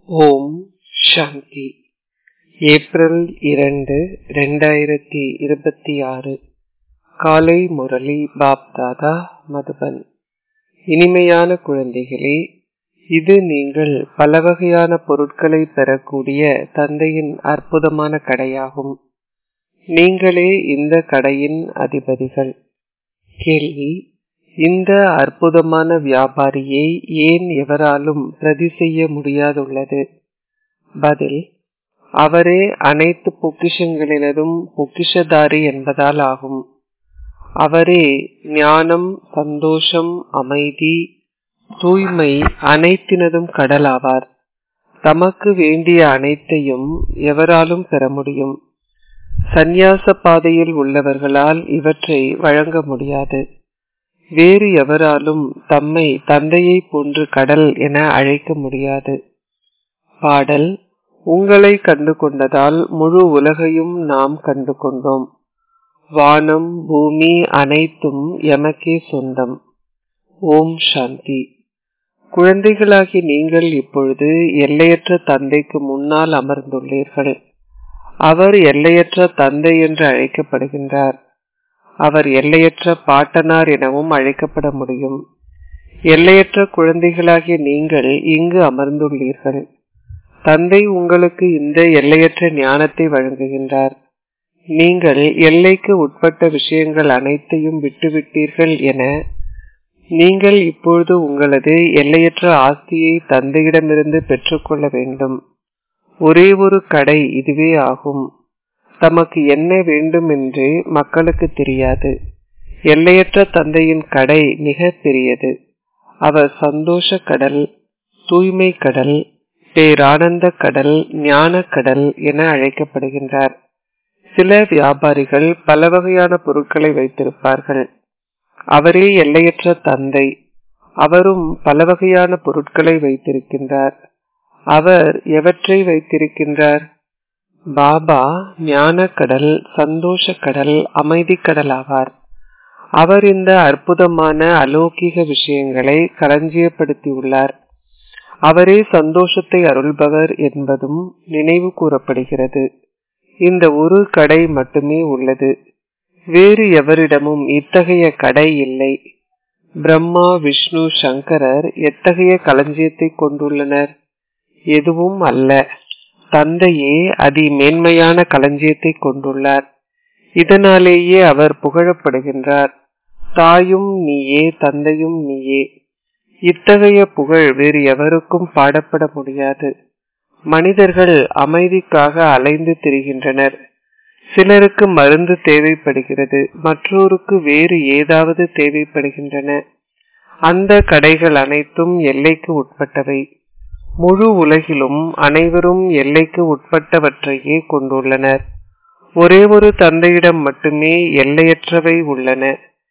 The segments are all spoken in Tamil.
ஓம் சாந்தி ஏப்ரல் இரண்டு ரெண்டாயிரத்தி இருபத்தி ஆறு காலை முரளி பாப் தாதா மதுபன் இனிமையான குழந்தைகளே இது நீங்கள் பல வகையான பொருட்களை பெறக்கூடிய தந்தையின் அற்புதமான கடையாகும் நீங்களே இந்த கடையின் அதிபதிகள் கேள்வி இந்த அற்புதமான வியாபாரியை ஏன் எவராலும் பிரதி செய்ய முடியாதுள்ளது பதில் அவரே அனைத்து பொக்கிஷங்களினதும் பொக்கிஷதாரி என்பதால் ஆகும் அவரே ஞானம் சந்தோஷம் அமைதி தூய்மை அனைத்தினதும் கடலாவார் தமக்கு வேண்டிய அனைத்தையும் எவராலும் பெற முடியும் சந்நியாச பாதையில் உள்ளவர்களால் இவற்றை வழங்க முடியாது வேறு எவராலும் தம்மை தந்தையை போன்று கடல் என அழைக்க முடியாது பாடல் உங்களை கண்டு கொண்டதால் முழு உலகையும் நாம் கண்டு கொண்டோம் வானம் பூமி அனைத்தும் எமக்கே சொந்தம் ஓம் சாந்தி குழந்தைகளாகி நீங்கள் இப்பொழுது எல்லையற்ற தந்தைக்கு முன்னால் அமர்ந்துள்ளீர்கள் அவர் எல்லையற்ற தந்தை என்று அழைக்கப்படுகின்றார் அவர் எல்லையற்ற பாட்டனார் எனவும் அழைக்கப்பட முடியும் எல்லையற்ற குழந்தைகளாகிய நீங்கள் இங்கு அமர்ந்துள்ளீர்கள் தந்தை உங்களுக்கு இந்த எல்லையற்ற ஞானத்தை வழங்குகின்றார் நீங்கள் எல்லைக்கு உட்பட்ட விஷயங்கள் அனைத்தையும் விட்டுவிட்டீர்கள் என நீங்கள் இப்பொழுது உங்களது எல்லையற்ற ஆஸ்தியை தந்தையிடமிருந்து பெற்றுக்கொள்ள வேண்டும் ஒரே ஒரு கடை இதுவே ஆகும் தமக்கு என்ன வேண்டும் என்று மக்களுக்கு தெரியாது எல்லையற்ற தந்தையின் கடை மிக பெரியது அவர் சந்தோஷ கடல் தூய்மை கடல் பேரானந்த கடல் ஞான கடல் என அழைக்கப்படுகின்றார் சில வியாபாரிகள் பல வகையான பொருட்களை வைத்திருப்பார்கள் அவரே எல்லையற்ற தந்தை அவரும் பல வகையான பொருட்களை வைத்திருக்கின்றார் அவர் எவற்றை வைத்திருக்கின்றார் பாபா ஞான கடல் சந்தோஷ கடல் அமைதி கடல் ஆவார் அவர் இந்த அற்புதமான அலௌகிக விஷயங்களை களஞ்சியப்படுத்தியுள்ளார் அவரே சந்தோஷத்தை அருள்பவர் என்பதும் நினைவு கூறப்படுகிறது இந்த ஒரு கடை மட்டுமே உள்ளது வேறு எவரிடமும் இத்தகைய கடை இல்லை பிரம்மா விஷ்ணு சங்கரர் எத்தகைய களஞ்சியத்தை கொண்டுள்ளனர் எதுவும் அல்ல தந்தையே அதி மேன்மையான களஞ்சியத்தை கொண்டுள்ளார் இதனாலேயே அவர் புகழப்படுகின்றார் தாயும் நீயே தந்தையும் நீயே இத்தகைய புகழ் வேறு எவருக்கும் பாடப்பட முடியாது மனிதர்கள் அமைதிக்காக அலைந்து திரிகின்றனர் சிலருக்கு மருந்து தேவைப்படுகிறது மற்றோருக்கு வேறு ஏதாவது தேவைப்படுகின்றன அந்த கடைகள் அனைத்தும் எல்லைக்கு உட்பட்டவை முழு உலகிலும் அனைவரும் எல்லைக்கு உட்பட்டவற்றையே கொண்டுள்ளனர் ஒரே ஒரு தந்தையிடம் மட்டுமே எல்லையற்றவை உள்ளன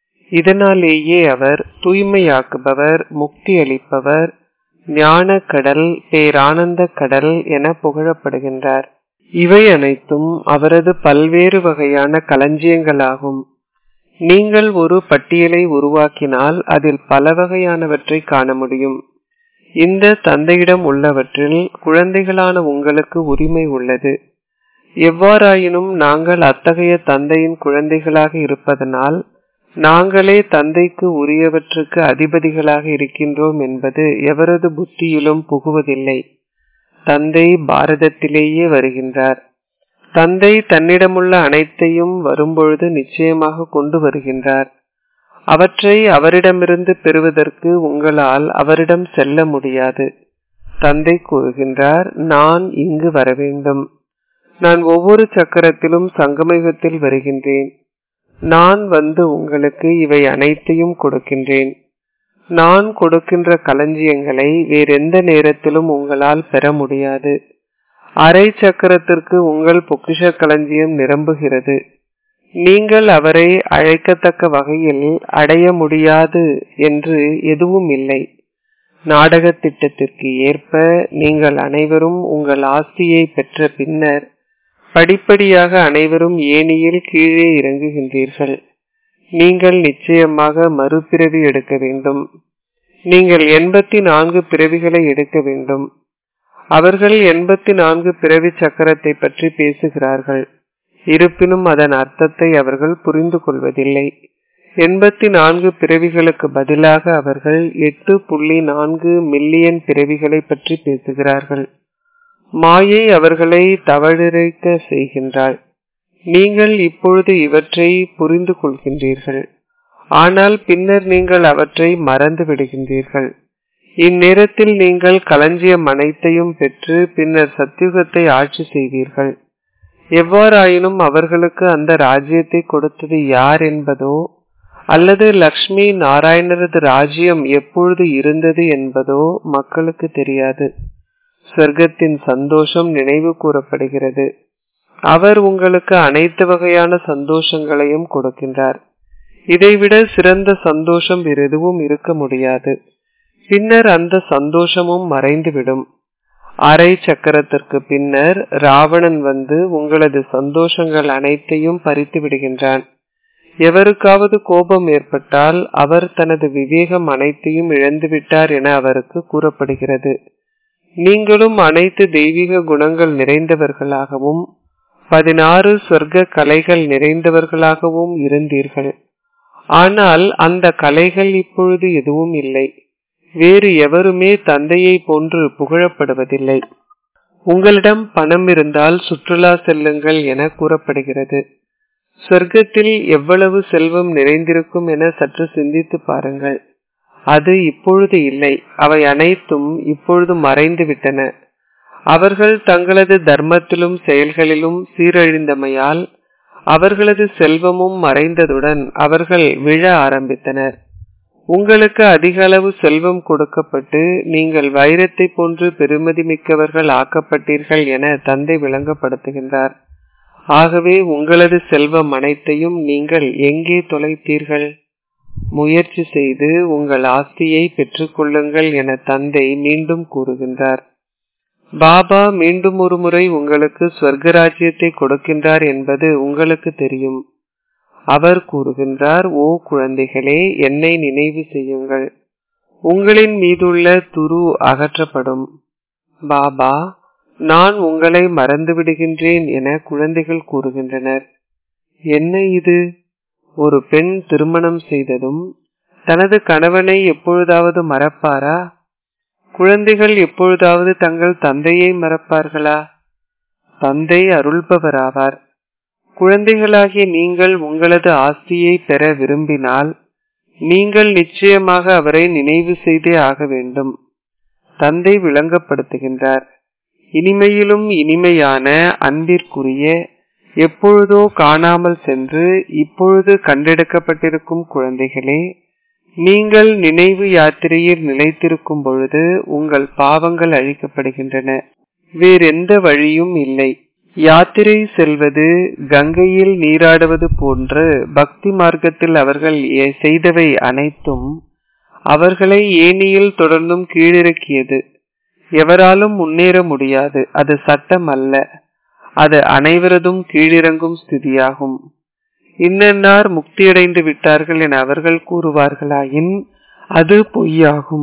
இதனாலேயே அவர் தூய்மையாக்குபவர் முக்தி அளிப்பவர் ஞான கடல் பேரானந்த கடல் என புகழப்படுகின்றார் இவை அனைத்தும் அவரது பல்வேறு வகையான களஞ்சியங்களாகும் நீங்கள் ஒரு பட்டியலை உருவாக்கினால் அதில் பல வகையானவற்றை காண முடியும் இந்த தந்தையிடம் உள்ளவற்றில் குழந்தைகளான உங்களுக்கு உரிமை உள்ளது எவ்வாறாயினும் நாங்கள் அத்தகைய தந்தையின் குழந்தைகளாக இருப்பதனால் நாங்களே தந்தைக்கு உரியவற்றுக்கு அதிபதிகளாக இருக்கின்றோம் என்பது எவரது புத்தியிலும் புகுவதில்லை தந்தை பாரதத்திலேயே வருகின்றார் தந்தை தன்னிடமுள்ள அனைத்தையும் வரும்பொழுது நிச்சயமாக கொண்டு வருகின்றார் அவற்றை அவரிடமிருந்து பெறுவதற்கு உங்களால் அவரிடம் செல்ல முடியாது தந்தை கூறுகின்றார் நான் இங்கு வர வேண்டும் நான் ஒவ்வொரு சக்கரத்திலும் சங்கமயுகத்தில் வருகின்றேன் நான் வந்து உங்களுக்கு இவை அனைத்தையும் கொடுக்கின்றேன் நான் கொடுக்கின்ற களஞ்சியங்களை வேறெந்த நேரத்திலும் உங்களால் பெற முடியாது அரை சக்கரத்திற்கு உங்கள் பொக்கிஷ களஞ்சியம் நிரம்புகிறது நீங்கள் அவரை அழைக்கத்தக்க வகையில் அடைய முடியாது என்று எதுவும் இல்லை நாடக திட்டத்திற்கு ஏற்ப நீங்கள் அனைவரும் உங்கள் ஆஸ்தியை பெற்ற பின்னர் படிப்படியாக அனைவரும் ஏனியில் கீழே இறங்குகின்றீர்கள் நீங்கள் நிச்சயமாக மறுபிறவி எடுக்க வேண்டும் நீங்கள் எண்பத்தி நான்கு பிறவிகளை எடுக்க வேண்டும் அவர்கள் எண்பத்தி நான்கு பிறவி சக்கரத்தை பற்றி பேசுகிறார்கள் இருப்பினும் அதன் அர்த்தத்தை அவர்கள் புரிந்து கொள்வதில்லை எண்பத்தி நான்கு பிறவிகளுக்கு பதிலாக அவர்கள் எட்டு புள்ளி நான்கு மில்லியன் பிறவிகளை பற்றி பேசுகிறார்கள் மாயை அவர்களை தவறிழைக்க செய்கின்றாள் நீங்கள் இப்பொழுது இவற்றை புரிந்து கொள்கின்றீர்கள் ஆனால் பின்னர் நீங்கள் அவற்றை மறந்து விடுகின்றீர்கள் இந்நேரத்தில் நீங்கள் களஞ்சியம் அனைத்தையும் பெற்று பின்னர் சத்தியுகத்தை ஆட்சி செய்வீர்கள் எவ்வாறாயினும் அவர்களுக்கு அந்த ராஜ்யத்தை கொடுத்தது யார் என்பதோ அல்லது லக்ஷ்மி நாராயணரது ராஜ்யம் எப்பொழுது இருந்தது என்பதோ மக்களுக்கு தெரியாது சொர்க்கத்தின் சந்தோஷம் நினைவு கூறப்படுகிறது அவர் உங்களுக்கு அனைத்து வகையான சந்தோஷங்களையும் கொடுக்கின்றார் இதைவிட சிறந்த சந்தோஷம் எதுவும் இருக்க முடியாது பின்னர் அந்த சந்தோஷமும் மறைந்துவிடும் அரை சக்கரத்திற்கு பின்னர் ராவணன் வந்து உங்களது சந்தோஷங்கள் அனைத்தையும் பறித்து விடுகின்றான் எவருக்காவது கோபம் ஏற்பட்டால் அவர் தனது விவேகம் அனைத்தையும் இழந்துவிட்டார் என அவருக்கு கூறப்படுகிறது நீங்களும் அனைத்து தெய்வீக குணங்கள் நிறைந்தவர்களாகவும் பதினாறு சொர்க்க கலைகள் நிறைந்தவர்களாகவும் இருந்தீர்கள் ஆனால் அந்த கலைகள் இப்பொழுது எதுவும் இல்லை வேறு எவருமே தந்தையை போன்று புகழப்படுவதில்லை உங்களிடம் பணம் இருந்தால் சுற்றுலா செல்லுங்கள் என கூறப்படுகிறது சொர்க்கத்தில் எவ்வளவு செல்வம் நிறைந்திருக்கும் என சற்று சிந்தித்து பாருங்கள் அது இப்பொழுது இல்லை அவை அனைத்தும் இப்பொழுது மறைந்து விட்டன அவர்கள் தங்களது தர்மத்திலும் செயல்களிலும் சீரழிந்தமையால் அவர்களது செல்வமும் மறைந்ததுடன் அவர்கள் விழ ஆரம்பித்தனர் உங்களுக்கு அதிக அளவு செல்வம் கொடுக்கப்பட்டு நீங்கள் வைரத்தை போன்று பெருமதி மிக்கவர்கள் ஆக்கப்பட்டீர்கள் என தந்தை விளங்கப்படுத்துகின்றார் ஆகவே உங்களது செல்வம் அனைத்தையும் நீங்கள் எங்கே தொலைத்தீர்கள் முயற்சி செய்து உங்கள் ஆஸ்தியை பெற்றுக்கொள்ளுங்கள் என தந்தை மீண்டும் கூறுகின்றார் பாபா மீண்டும் ஒரு முறை உங்களுக்கு ஸ்வர்கராஜ்யத்தை கொடுக்கின்றார் என்பது உங்களுக்கு தெரியும் அவர் கூறுகின்றார் ஓ குழந்தைகளே என்னை நினைவு செய்யுங்கள் உங்களின் மீதுள்ள துரு அகற்றப்படும் பாபா நான் உங்களை மறந்து விடுகின்றேன் என குழந்தைகள் கூறுகின்றனர் என்ன இது ஒரு பெண் திருமணம் செய்ததும் தனது கணவனை எப்பொழுதாவது மறப்பாரா குழந்தைகள் எப்பொழுதாவது தங்கள் தந்தையை மறப்பார்களா தந்தை அருள்பவராவார் குழந்தைகளாகிய நீங்கள் உங்களது ஆஸ்தியை பெற விரும்பினால் நீங்கள் நிச்சயமாக அவரை நினைவு செய்தே ஆக வேண்டும் தந்தை விளங்கப்படுத்துகின்றார் இனிமையிலும் இனிமையான அன்பிற்குரிய எப்பொழுதோ காணாமல் சென்று இப்பொழுது கண்டெடுக்கப்பட்டிருக்கும் குழந்தைகளே நீங்கள் நினைவு யாத்திரையில் நிலைத்திருக்கும் பொழுது உங்கள் பாவங்கள் அழிக்கப்படுகின்றன வேறெந்த வழியும் இல்லை யாத்திரை செல்வது கங்கையில் நீராடுவது போன்று பக்தி மார்க்கத்தில் அவர்கள் செய்தவை அனைத்தும் அவர்களை ஏனியில் தொடர்ந்தும் கீழிறக்கியது எவராலும் முன்னேற முடியாது அது சட்டம் அல்ல அது அனைவரதும் கீழிறங்கும் ஸ்திதியாகும் இன்னன்னார் முக்தியடைந்து விட்டார்கள் என அவர்கள் கூறுவார்களாயின் அது பொய்யாகும்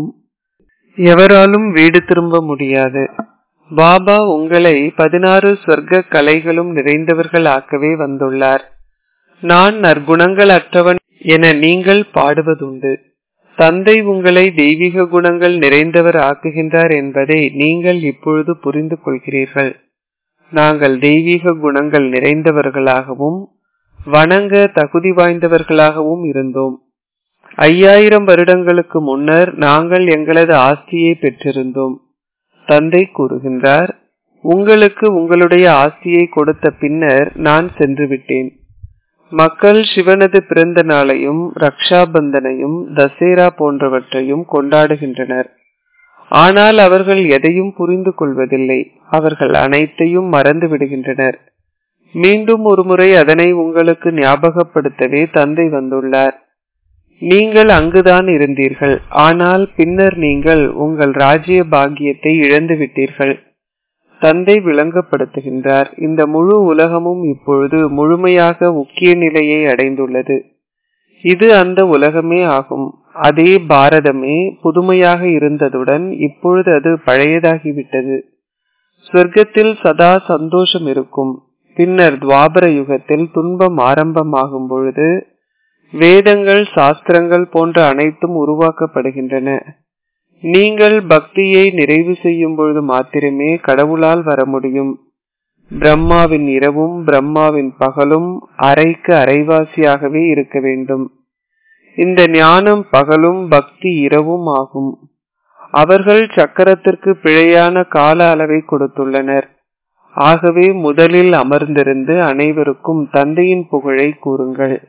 எவராலும் வீடு திரும்ப முடியாது பாபா உங்களை பதினாறு சொர்க்க கலைகளும் நிறைந்தவர்கள் ஆக்கவே வந்துள்ளார் நான் நற்குணங்கள் அற்றவன் என நீங்கள் பாடுவதுண்டு தந்தை உங்களை தெய்வீக குணங்கள் நிறைந்தவர் ஆக்குகின்றார் என்பதை நீங்கள் இப்பொழுது புரிந்து கொள்கிறீர்கள் நாங்கள் தெய்வீக குணங்கள் நிறைந்தவர்களாகவும் வணங்க தகுதி வாய்ந்தவர்களாகவும் இருந்தோம் ஐயாயிரம் வருடங்களுக்கு முன்னர் நாங்கள் எங்களது ஆஸ்தியை பெற்றிருந்தோம் தந்தை கூறுகின்றார் உங்களுக்கு உங்களுடைய ஆஸ்தியை கொடுத்த பின்னர் நான் சென்று விட்டேன் மக்கள் சிவனது பிறந்த நாளையும் ரக்ஷாபந்தனையும் தசேரா போன்றவற்றையும் கொண்டாடுகின்றனர் ஆனால் அவர்கள் எதையும் புரிந்து கொள்வதில்லை அவர்கள் அனைத்தையும் மறந்து விடுகின்றனர் மீண்டும் ஒருமுறை அதனை உங்களுக்கு ஞாபகப்படுத்தவே தந்தை வந்துள்ளார் நீங்கள் அங்குதான் இருந்தீர்கள் ஆனால் பின்னர் நீங்கள் உங்கள் ராஜ்ய பாக்கியத்தை இழந்து விட்டீர்கள் தந்தை விளங்கப்படுத்துகின்றார் இந்த முழு உலகமும் இப்பொழுது முழுமையாக முக்கிய நிலையை அடைந்துள்ளது இது அந்த உலகமே ஆகும் அதே பாரதமே புதுமையாக இருந்ததுடன் இப்பொழுது அது பழையதாகிவிட்டது சொர்க்கத்தில் சதா சந்தோஷம் இருக்கும் பின்னர் துவாபர யுகத்தில் துன்பம் ஆரம்பமாகும் பொழுது வேதங்கள் சாஸ்திரங்கள் போன்ற அனைத்தும் உருவாக்கப்படுகின்றன நீங்கள் பக்தியை நிறைவு செய்யும் பொழுது மாத்திரமே கடவுளால் வர முடியும் பிரம்மாவின் இரவும் பிரம்மாவின் பகலும் அரைக்கு அரைவாசியாகவே இருக்க வேண்டும் இந்த ஞானம் பகலும் பக்தி இரவும் ஆகும் அவர்கள் சக்கரத்திற்கு பிழையான கால அளவை கொடுத்துள்ளனர் ஆகவே முதலில் அமர்ந்திருந்து அனைவருக்கும் தந்தையின் புகழை கூறுங்கள்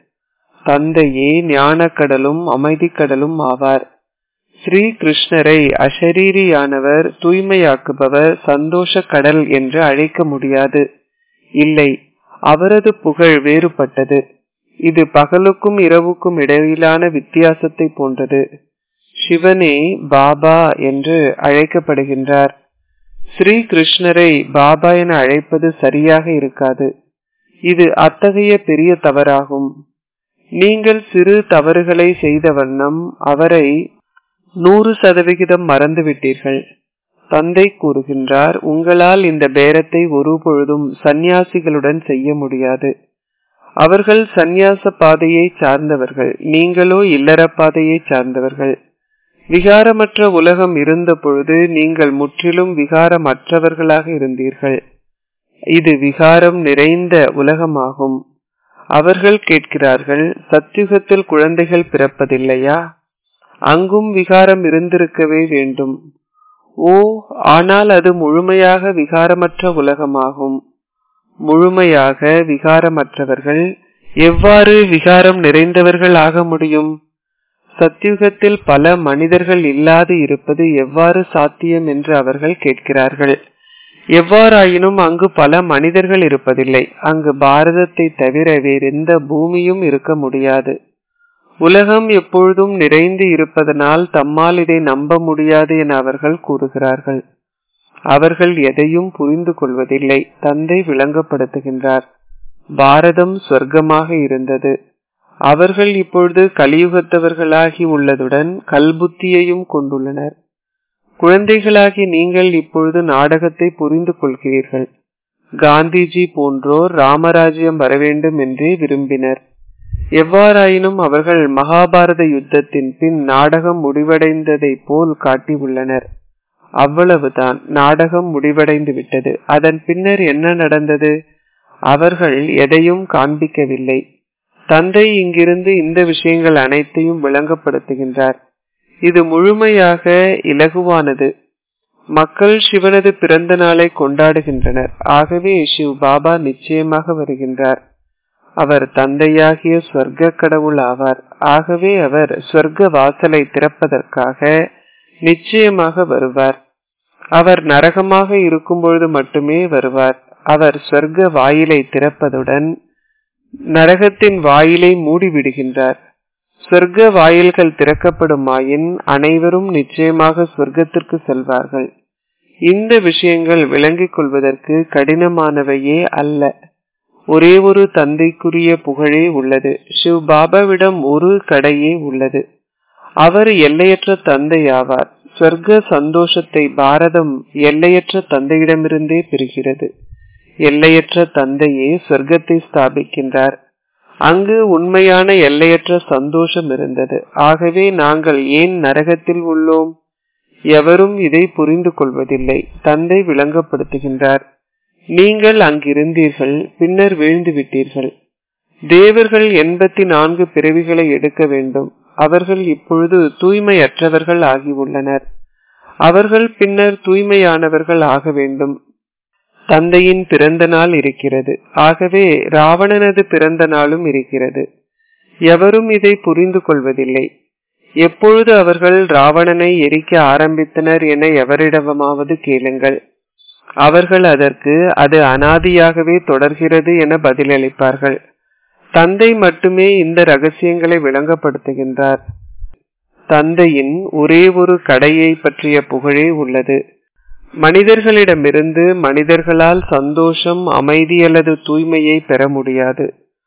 தந்தையே ஞானக்கடலும் அமைதிக்கடலும் ஆவார் ஸ்ரீ கிருஷ்ணரை அஷரீரியானவர் தூய்மையாக்குபவர் சந்தோஷ கடல் என்று அழைக்க முடியாது இல்லை அவரது புகழ் வேறுபட்டது இது பகலுக்கும் இரவுக்கும் இடையிலான வித்தியாசத்தை போன்றது சிவனே பாபா என்று அழைக்கப்படுகின்றார் ஸ்ரீ கிருஷ்ணரை பாபா என அழைப்பது சரியாக இருக்காது இது அத்தகைய பெரிய தவறாகும் நீங்கள் சிறு தவறுகளை செய்த வண்ணம் அவரை நூறு சதவிகிதம் மறந்துவிட்டீர்கள் தந்தை கூறுகின்றார் உங்களால் இந்த பேரத்தை ஒருபொழுதும் சந்நியாசிகளுடன் செய்ய முடியாது அவர்கள் சந்நியாச பாதையை சார்ந்தவர்கள் நீங்களோ இல்லற பாதையை சார்ந்தவர்கள் விகாரமற்ற உலகம் இருந்த பொழுது நீங்கள் முற்றிலும் விகாரமற்றவர்களாக இருந்தீர்கள் இது விகாரம் நிறைந்த உலகமாகும் அவர்கள் கேட்கிறார்கள் சத்யுகத்தில் குழந்தைகள் பிறப்பதில்லையா அங்கும் விகாரம் இருந்திருக்கவே வேண்டும் ஓ ஆனால் அது முழுமையாக விகாரமற்ற உலகமாகும் முழுமையாக விகாரமற்றவர்கள் எவ்வாறு விகாரம் நிறைந்தவர்கள் ஆக முடியும் சத்யுகத்தில் பல மனிதர்கள் இல்லாது இருப்பது எவ்வாறு சாத்தியம் என்று அவர்கள் கேட்கிறார்கள் எவ்வாறாயினும் அங்கு பல மனிதர்கள் இருப்பதில்லை அங்கு பாரதத்தை தவிர வேறெந்த பூமியும் இருக்க முடியாது உலகம் எப்பொழுதும் நிறைந்து இருப்பதனால் தம்மால் இதை நம்ப முடியாது என அவர்கள் கூறுகிறார்கள் அவர்கள் எதையும் புரிந்து கொள்வதில்லை தந்தை விளங்கப்படுத்துகின்றார் பாரதம் சொர்க்கமாக இருந்தது அவர்கள் இப்பொழுது கலியுகத்தவர்களாகி உள்ளதுடன் கல்புத்தியையும் கொண்டுள்ளனர் குழந்தைகளாகி நீங்கள் இப்பொழுது நாடகத்தை புரிந்து கொள்கிறீர்கள் காந்திஜி போன்றோர் ராமராஜ்யம் வரவேண்டும் என்றே விரும்பினர் எவ்வாறாயினும் அவர்கள் மகாபாரத யுத்தத்தின் பின் நாடகம் முடிவடைந்ததை போல் காட்டியுள்ளனர் அவ்வளவுதான் நாடகம் முடிவடைந்து விட்டது அதன் பின்னர் என்ன நடந்தது அவர்கள் எதையும் காண்பிக்கவில்லை தந்தை இங்கிருந்து இந்த விஷயங்கள் அனைத்தையும் விளங்கப்படுத்துகின்றார் இது முழுமையாக இலகுவானது மக்கள் சிவனது பிறந்த நாளை கொண்டாடுகின்றனர் ஆகவே சிவ் பாபா நிச்சயமாக வருகின்றார் அவர் தந்தையாகிய சொர்க்க கடவுள் ஆவார் ஆகவே அவர் சொர்க்க வாசலை திறப்பதற்காக நிச்சயமாக வருவார் அவர் நரகமாக இருக்கும் பொழுது மட்டுமே வருவார் அவர் சொர்க்க வாயிலை திறப்பதுடன் நரகத்தின் வாயிலை மூடிவிடுகின்றார் சொர்க்க வாயில்கள் திறக்கப்படுமாயின் அனைவரும் நிச்சயமாக சொர்க்கத்திற்கு செல்வார்கள் இந்த விஷயங்கள் விளங்கிக் கொள்வதற்கு கடினமானவையே அல்ல ஒரே ஒரு தந்தைக்குரிய புகழே உள்ளது சிவ் பாபாவிடம் ஒரு கடையே உள்ளது அவர் எல்லையற்ற தந்தை ஆவார் சொர்க்க சந்தோஷத்தை பாரதம் எல்லையற்ற தந்தையிடமிருந்தே பெறுகிறது எல்லையற்ற தந்தையே சொர்க்கத்தை ஸ்தாபிக்கின்றார் அங்கு உண்மையான எல்லையற்ற சந்தோஷம் இருந்தது ஆகவே நாங்கள் ஏன் நரகத்தில் உள்ளோம் எவரும் இதை புரிந்து கொள்வதில்லை தந்தை விளங்கப்படுத்துகின்றார் நீங்கள் அங்கிருந்தீர்கள் பின்னர் வீழ்ந்து விட்டீர்கள் தேவர்கள் எண்பத்தி நான்கு பிறவிகளை எடுக்க வேண்டும் அவர்கள் இப்பொழுது தூய்மையற்றவர்கள் ஆகியுள்ளனர் அவர்கள் பின்னர் தூய்மையானவர்கள் ஆக வேண்டும் தந்தையின் பிறந்த நாள் இருக்கிறது ஆகவே ராவணனது பிறந்த நாளும் இருக்கிறது எவரும் இதை புரிந்து கொள்வதில்லை எப்பொழுது அவர்கள் ராவணனை எரிக்க ஆரம்பித்தனர் என எவரிடமாவது கேளுங்கள் அவர்கள் அதற்கு அது அனாதியாகவே தொடர்கிறது என பதிலளிப்பார்கள் தந்தை மட்டுமே இந்த ரகசியங்களை விளங்கப்படுத்துகின்றார் தந்தையின் ஒரே ஒரு கடையை பற்றிய புகழே உள்ளது மனிதர்களிடமிருந்து மனிதர்களால் சந்தோஷம் அமைதி அல்லது தூய்மையை பெற முடியாது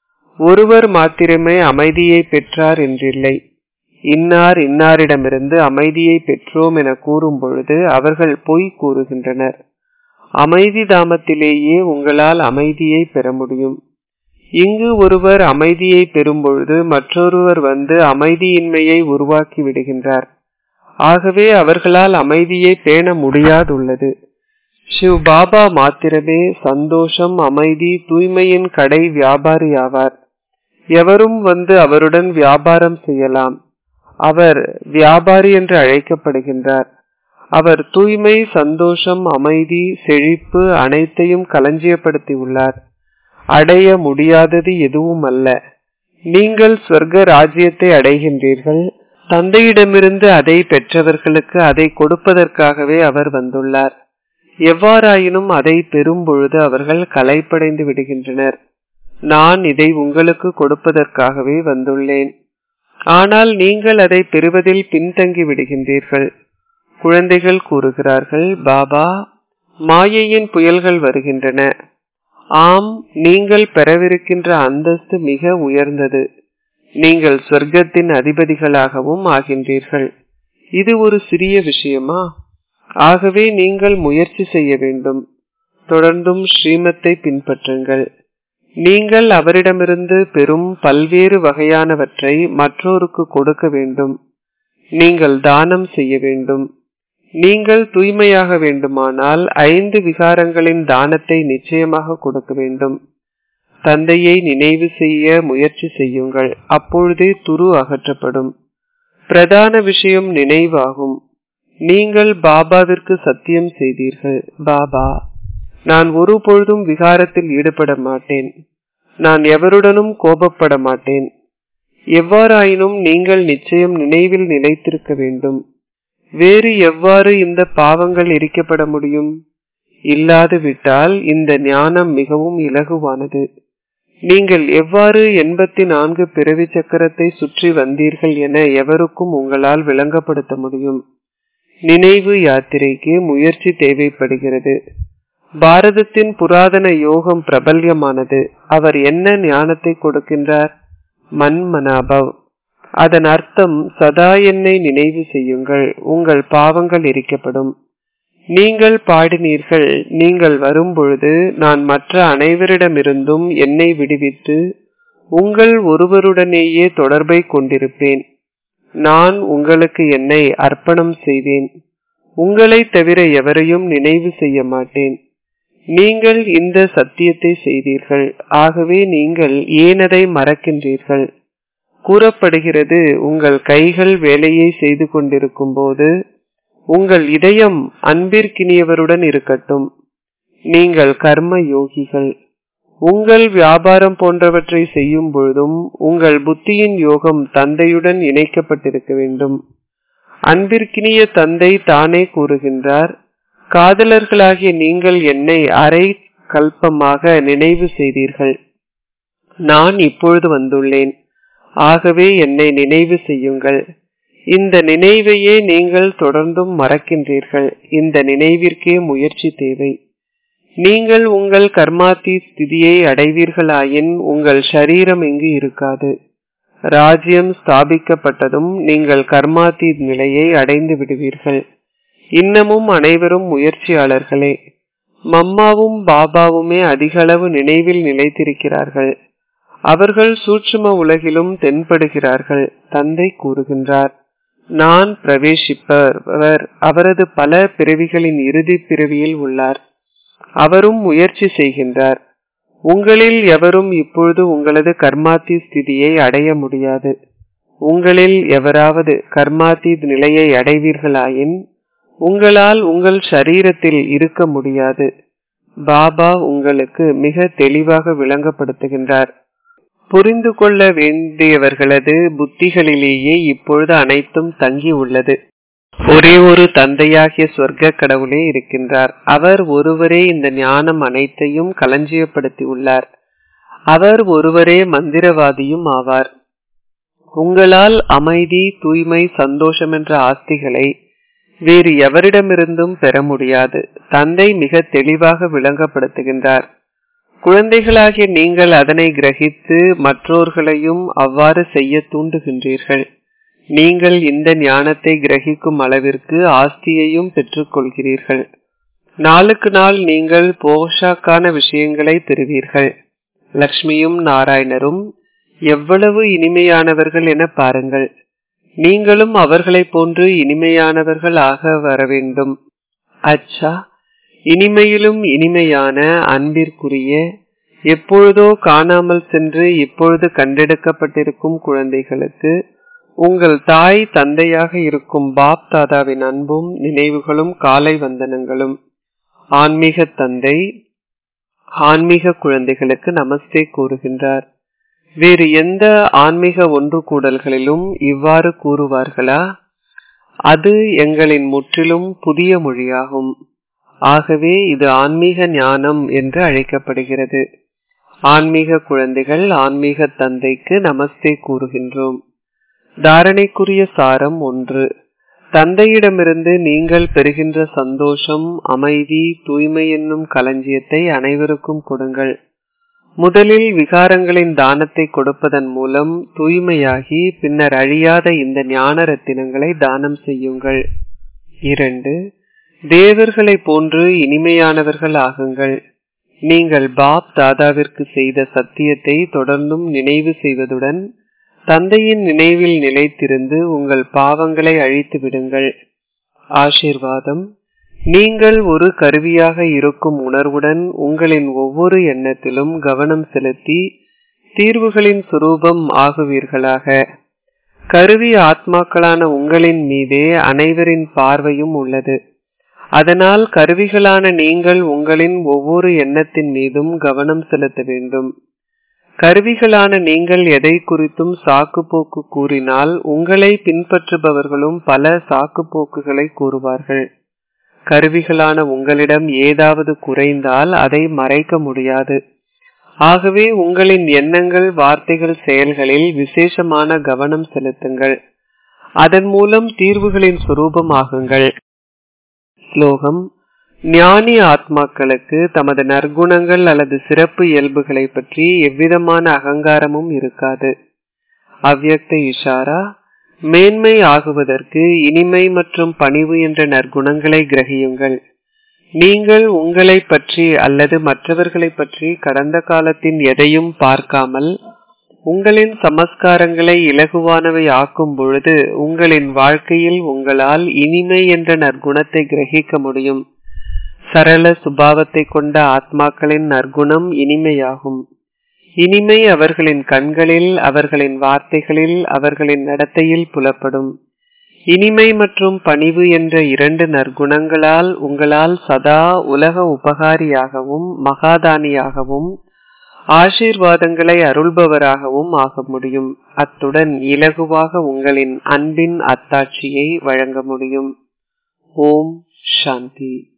ஒருவர் மாத்திரமே அமைதியை பெற்றார் என்றில்லை இன்னார் இன்னாரிடமிருந்து அமைதியை பெற்றோம் என கூறும் பொழுது அவர்கள் பொய் கூறுகின்றனர் அமைதி தாமத்திலேயே உங்களால் அமைதியை பெற முடியும் இங்கு ஒருவர் அமைதியை பெறும்பொழுது மற்றொருவர் வந்து அமைதியின்மையை உருவாக்கி விடுகின்றார் ஆகவே அவர்களால் அமைதியை பேண முடியாதுள்ளது சிவ் பாபா மாத்திரமே சந்தோஷம் அமைதி தூய்மையின் கடை வியாபாரி ஆவார் எவரும் வந்து அவருடன் வியாபாரம் செய்யலாம் அவர் வியாபாரி என்று அழைக்கப்படுகின்றார் அவர் தூய்மை சந்தோஷம் அமைதி செழிப்பு அனைத்தையும் களஞ்சியப்படுத்தி உள்ளார் அடைய முடியாதது எதுவும் அல்ல நீங்கள் சொர்க்க ராஜ்யத்தை அடைகின்றீர்கள் தந்தையிடமிருந்து அதை பெற்றவர்களுக்கு அதை கொடுப்பதற்காகவே அவர் வந்துள்ளார் எவ்வாறாயினும் அதை பெறும் பொழுது அவர்கள் கலைப்படைந்து விடுகின்றனர் நான் இதை உங்களுக்கு கொடுப்பதற்காகவே வந்துள்ளேன் ஆனால் நீங்கள் அதை பெறுவதில் பின்தங்கி விடுகின்றீர்கள் குழந்தைகள் கூறுகிறார்கள் பாபா மாயையின் புயல்கள் வருகின்றன ஆம் நீங்கள் பெறவிருக்கின்ற அந்தஸ்து மிக உயர்ந்தது நீங்கள் சொர்க்கத்தின் அதிபதிகளாகவும் ஆகின்றீர்கள் இது ஒரு சிறிய விஷயமா ஆகவே நீங்கள் முயற்சி செய்ய வேண்டும் தொடர்ந்தும் ஸ்ரீமத்தை பின்பற்றுங்கள் நீங்கள் அவரிடமிருந்து பெறும் பல்வேறு வகையானவற்றை மற்றோருக்கு கொடுக்க வேண்டும் நீங்கள் தானம் செய்ய வேண்டும் நீங்கள் தூய்மையாக வேண்டுமானால் ஐந்து விகாரங்களின் தானத்தை நிச்சயமாக கொடுக்க வேண்டும் தந்தையை நினைவு செய்ய முயற்சி செய்யுங்கள் அப்பொழுதே துரு அகற்றப்படும் பிரதான விஷயம் நினைவாகும் நீங்கள் பாபாவிற்கு சத்தியம் செய்தீர்கள் பாபா நான் ஒரு பொழுதும் விகாரத்தில் ஈடுபட மாட்டேன் நான் எவருடனும் கோபப்பட மாட்டேன் எவ்வாறாயினும் நீங்கள் நிச்சயம் நினைவில் நிலைத்திருக்க வேண்டும் வேறு எவ்வாறு இந்த பாவங்கள் எரிக்கப்பட முடியும் இல்லாது விட்டால் இந்த ஞானம் மிகவும் இலகுவானது நீங்கள் எவ்வாறு எண்பத்தி நான்கு பிறவி சக்கரத்தை சுற்றி வந்தீர்கள் என எவருக்கும் உங்களால் விளங்கப்படுத்த முடியும் நினைவு யாத்திரைக்கு முயற்சி தேவைப்படுகிறது பாரதத்தின் புராதன யோகம் பிரபல்யமானது அவர் என்ன ஞானத்தை கொடுக்கின்றார் மன்மனாபவ் அதன் அர்த்தம் சதா என்னை நினைவு செய்யுங்கள் உங்கள் பாவங்கள் எரிக்கப்படும் நீங்கள் பாடினீர்கள் நீங்கள் வரும்பொழுது நான் மற்ற அனைவரிடமிருந்தும் என்னை விடுவித்து உங்கள் ஒருவருடனேயே தொடர்பை கொண்டிருப்பேன் நான் உங்களுக்கு என்னை அர்ப்பணம் செய்வேன் உங்களை தவிர எவரையும் நினைவு செய்ய மாட்டேன் நீங்கள் இந்த சத்தியத்தை செய்தீர்கள் ஆகவே நீங்கள் ஏன் அதை மறக்கின்றீர்கள் கூறப்படுகிறது உங்கள் கைகள் வேலையை செய்து கொண்டிருக்கும் போது உங்கள் இதயம் அன்பிற்கினியவருடன் இருக்கட்டும் நீங்கள் கர்ம யோகிகள் உங்கள் வியாபாரம் போன்றவற்றை செய்யும் பொழுதும் உங்கள் புத்தியின் யோகம் தந்தையுடன் இணைக்கப்பட்டிருக்க வேண்டும் அன்பிற்கினிய தந்தை தானே கூறுகின்றார் காதலர்களாகிய நீங்கள் என்னை அரை கல்பமாக நினைவு செய்தீர்கள் நான் இப்பொழுது வந்துள்ளேன் ஆகவே என்னை நினைவு செய்யுங்கள் இந்த நினைவையே நீங்கள் தொடர்ந்தும் மறக்கின்றீர்கள் இந்த நினைவிற்கே முயற்சி தேவை நீங்கள் உங்கள் கர்மாத்தி ஸ்திதியை அடைவீர்களாயின் உங்கள் சரீரம் இங்கு இருக்காது ராஜ்யம் ஸ்தாபிக்கப்பட்டதும் நீங்கள் கர்மாத்தி நிலையை அடைந்து விடுவீர்கள் இன்னமும் அனைவரும் முயற்சியாளர்களே மம்மாவும் பாபாவுமே அதிகளவு நினைவில் நிலைத்திருக்கிறார்கள் அவர்கள் சூட்சும உலகிலும் தென்படுகிறார்கள் தந்தை கூறுகின்றார் நான் பிரவேசிப்பவர் அவரது பல பிறவிகளின் இறுதி பிறவியில் உள்ளார் அவரும் முயற்சி செய்கின்றார் உங்களில் எவரும் இப்பொழுது உங்களது கர்மாத்தி ஸ்திதியை அடைய முடியாது உங்களில் எவராவது கர்மாத்தி நிலையை அடைவீர்களாயின் உங்களால் உங்கள் சரீரத்தில் இருக்க முடியாது பாபா உங்களுக்கு மிக தெளிவாக விளங்கப்படுத்துகின்றார் புரிந்து கொள்ள வேண்டியவர்களது புத்திகளிலேயே இப்பொழுது அனைத்தும் தங்கி உள்ளது ஒரே ஒரு தந்தையாகிய சொர்க்க கடவுளே இருக்கின்றார் அவர் ஒருவரே இந்த ஞானம் அனைத்தையும் களஞ்சியப்படுத்தி உள்ளார் அவர் ஒருவரே மந்திரவாதியும் ஆவார் உங்களால் அமைதி தூய்மை சந்தோஷம் என்ற ஆஸ்திகளை வேறு எவரிடமிருந்தும் பெற முடியாது தந்தை மிக தெளிவாக விளங்கப்படுத்துகின்றார் குழந்தைகளாகிய நீங்கள் அதனை கிரகித்து மற்றோர்களையும் அவ்வாறு செய்ய தூண்டுகின்றீர்கள் நீங்கள் இந்த ஞானத்தை கிரகிக்கும் அளவிற்கு ஆஸ்தியையும் பெற்றுக்கொள்கிறீர்கள் நாளுக்கு நாள் நீங்கள் போஷாக்கான விஷயங்களை பெறுவீர்கள் லக்ஷ்மியும் நாராயணரும் எவ்வளவு இனிமையானவர்கள் என பாருங்கள் நீங்களும் அவர்களைப் போன்று இனிமையானவர்கள் ஆக வர வேண்டும் அச்சா இனிமையிலும் இனிமையான அன்பிற்குரிய எப்பொழுதோ காணாமல் சென்று இப்பொழுது கண்டெடுக்கப்பட்டிருக்கும் குழந்தைகளுக்கு உங்கள் தாய் தந்தையாக இருக்கும் பாப் தாதாவின் அன்பும் நினைவுகளும் காலை வந்தனங்களும் ஆன்மீக தந்தை ஆன்மீக குழந்தைகளுக்கு நமஸ்தே கூறுகின்றார் வேறு எந்த ஆன்மீக ஒன்று கூடல்களிலும் இவ்வாறு கூறுவார்களா அது எங்களின் முற்றிலும் புதிய மொழியாகும் ஆகவே இது ஆன்மீக ஞானம் என்று அழைக்கப்படுகிறது ஆன்மீக குழந்தைகள் ஆன்மீக தந்தைக்கு நமஸ்தே கூறுகின்றோம் தாரணைக்குரிய சாரம் ஒன்று தந்தையிடமிருந்து நீங்கள் பெறுகின்ற சந்தோஷம் அமைதி தூய்மை என்னும் களஞ்சியத்தை அனைவருக்கும் கொடுங்கள் முதலில் விகாரங்களின் தானத்தை கொடுப்பதன் மூலம் தூய்மையாகி பின்னர் அழியாத இந்த ஞான ரத்தினங்களை தானம் செய்யுங்கள் இரண்டு தேவர்களை போன்று இனிமையானவர்கள் ஆகுங்கள் நீங்கள் பாப் தாதாவிற்கு செய்த சத்தியத்தை தொடர்ந்தும் நினைவு செய்வதுடன் தந்தையின் நினைவில் நிலைத்திருந்து உங்கள் பாவங்களை அழித்து விடுங்கள் ஆசிர்வாதம் நீங்கள் ஒரு கருவியாக இருக்கும் உணர்வுடன் உங்களின் ஒவ்வொரு எண்ணத்திலும் கவனம் செலுத்தி தீர்வுகளின் சுரூபம் ஆகுவீர்களாக கருவி ஆத்மாக்களான உங்களின் மீதே அனைவரின் பார்வையும் உள்ளது அதனால் கருவிகளான நீங்கள் உங்களின் ஒவ்வொரு எண்ணத்தின் மீதும் கவனம் செலுத்த வேண்டும் கருவிகளான நீங்கள் எதை குறித்தும் சாக்கு போக்கு கூறினால் உங்களை பின்பற்றுபவர்களும் பல சாக்கு போக்குகளை கூறுவார்கள் கருவிகளான உங்களிடம் ஏதாவது குறைந்தால் அதை மறைக்க முடியாது ஆகவே உங்களின் எண்ணங்கள் வார்த்தைகள் செயல்களில் விசேஷமான கவனம் செலுத்துங்கள் அதன் மூலம் தீர்வுகளின் சுரூபமாகுங்கள் ஸ்லோகம் ஞானி ஆத்மாக்களுக்கு தமது நற்குணங்கள் அல்லது சிறப்பு இயல்புகளை பற்றி எவ்விதமான அகங்காரமும் இருக்காது அவ்யக்த இஷாரா மேன்மை ஆகுவதற்கு இனிமை மற்றும் பணிவு என்ற நற்குணங்களை கிரகியுங்கள் நீங்கள் உங்களை பற்றி அல்லது மற்றவர்களை பற்றி கடந்த காலத்தின் எதையும் பார்க்காமல் உங்களின் சமஸ்காரங்களை இலகுவானவை ஆக்கும் பொழுது உங்களின் வாழ்க்கையில் உங்களால் இனிமை என்ற நற்குணத்தை கிரகிக்க முடியும் சரள சுபாவத்தை கொண்ட ஆத்மாக்களின் நற்குணம் இனிமையாகும் இனிமை அவர்களின் கண்களில் அவர்களின் வார்த்தைகளில் அவர்களின் நடத்தையில் புலப்படும் இனிமை மற்றும் பணிவு என்ற இரண்டு நற்குணங்களால் உங்களால் சதா உலக உபகாரியாகவும் மகாதானியாகவும் ஆசீர்வாதங்களை அருள்பவராகவும் ஆக முடியும் அத்துடன் இலகுவாக உங்களின் அன்பின் அத்தாட்சியை வழங்க முடியும் ஓம் சாந்தி